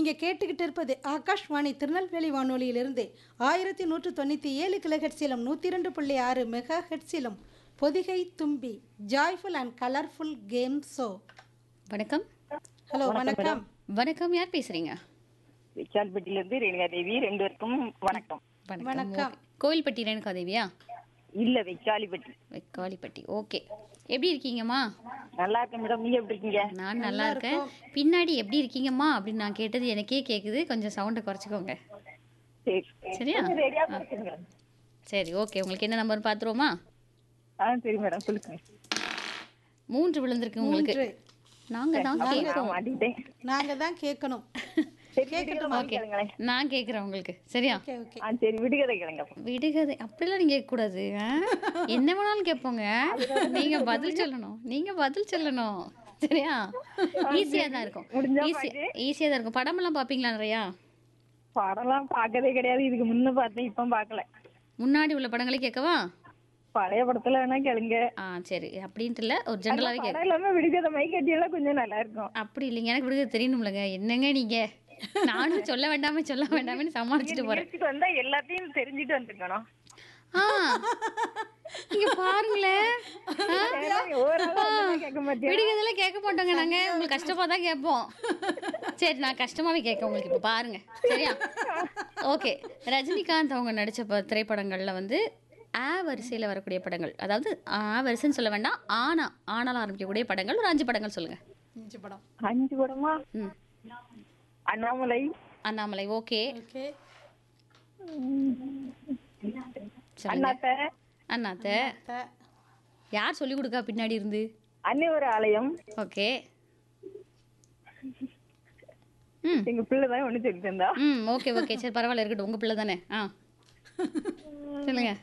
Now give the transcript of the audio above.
நீங்கள் கேட்டுக்கிட்டு இருப்பது ஆகாஷ்வாணி திருநெல்வேலி வானொலியிலிருந்து ஆயிரத்தி நூற்று தொண்ணூற்றி ஏழு கிலோஹெட்ஸிலும் நூற்றி ரெண்டு புள்ளி ஆறு மெகா ஹெட்ஸிலும் Pothigai Thumbi joyful and colourful game show வணக்கம் ஹலோ வணக்கம் வணக்கம் யார் பேசுறீங்க விசால்பட்டியில இருந்து ரேணுகா தேவி ரெண்டு பேருக்கும் வணக்கம் வணக்கம். ஓகே. கோயில்பட்டி ரேணுகா தேவியா இல்ல வெக்காலிப்பட்டி வெக்காளிப்பட்டி ஓகே எப்படி இருக்கீங்கம்மா நல்லா இருக்கேன் மேடம் நீங்க எப்படி இருக்கீங்க நான் நல்லா இருக்கேன் பின்னாடி எப்படி இருக்கீங்கம்மா அப்படின்னு நான் கேட்டது எனக்கே கேக்குது கொஞ்சம் சவுண்டை குறைச்சிக்கோங்க சரி சரியா ரெடியா கொடுத்துருங்க சரி ஓகே உங்களுக்கு என்ன நம்பர் பார்த்துருவோமா ஆ சரி மேடம் சொல்லுங்க மூன்று விழுந்திருக்கு உங்களுக்கு மூன்று. நாங்க தான் நான் கேட்போம் மாட்டிக்கிட்டேன் நாங்கள் தான் கேட்கணும் சரி விடுகதை மாதிரி கேளுங்களேன் நான் கேட்குறேன் உங்களுக்கு சரியா ஓகே ஓகே ஆ சரி விடுகதை கேளுங்க அப்போ. விடுகதை அப்படிலாம் நீங்க கேட்கக்கூடாது ஆ? என்ன வேணாலும் கேட்போங்க நீங்க பதில் சொல்லணும் நீங்க பதில் சொல்லணும் சரியா ஈஸியா தான் இருக்கும் முடிஞ்சா ஈஸியா ஈஸியா தான் இருக்கும் படமெல்லாம் பாப்பீங்களா நிறையா படம்லாம் பார்க்கதே கிடையாது இதுக்கு முன்ன பார்த்தேன் இப்போ பார்க்கல முன்னாடி உள்ள படங்களே கேட்கவா பழைய படத்துல வேணா கேளுங்க ஆ சரி அப்படின்ட்டு இல்ல ஒரு ஜென்ரலாவே கேட்க படம் இல்லாம விடுகதை மாதிரி கேட்டீங்கன்னா கொஞ்சம் நல்லா இருக்கும் அப்படி இல்லைங்க எனக்கு விடுகதை தெரியணும்லங்க என்னங்க நீங்க நானும் சொல்ல வேண்டாமே சொல்ல வேண்டாமேன்னு சமாளிச்சுட்டு போறேன் நிகழ்ச்சிக்கு வந்தா எல்லாத்தையும் தெரிஞ்சுட்டு வந்துருக்கணும் ஆ இங்க பாருங்களேன் ஆ? ஒரு ஆளா ஒண்ணுமே கேட்க மாட்டேன் விடுகதெல்லாம் கேட்க மாட்டோங்க நாங்க உங்களுக்கு கஷ்டமா தான் கேட்போம் சரி நான் கஷ்டமாவே கேட்க உங்களுக்கு இப்போ பாருங்க சரியா ஓகே ரஜினிகாந்த் அவங்க நடிச்ச ப- திரைப்படங்கள்ல வந்து ஆ வரிசையில வரக்கூடிய படங்கள் அதாவது ஆ வரிசைன்னு சொல்ல வேண்டாம் ஆனா ஆனால ஆரம்பிக்கக்கூடிய படங்கள் ஒரு அஞ்சு படங்கள் சொல்லுங்க அஞ்சு படம் அஞ்சு படமா ம் அண்ணாமலை அண்ணாமலை ஓகே ஓகே சொல்லுங்க அண்ணாத்த அண்ணாத்த த- யார் சொல்லி கொடுக்கா பின்னாடி இருந்து அன்னை ஒரு ஆலயம் ஓகே ம் எங்க பிள்ளை தான் ஒண்ணு சொல்லி தந்தா ம் ஓகே ஓகே சரி பரவாயில்ல இருக்கட்டும் உங்க பிள்ளை தானே ஆ சொல்லுங்க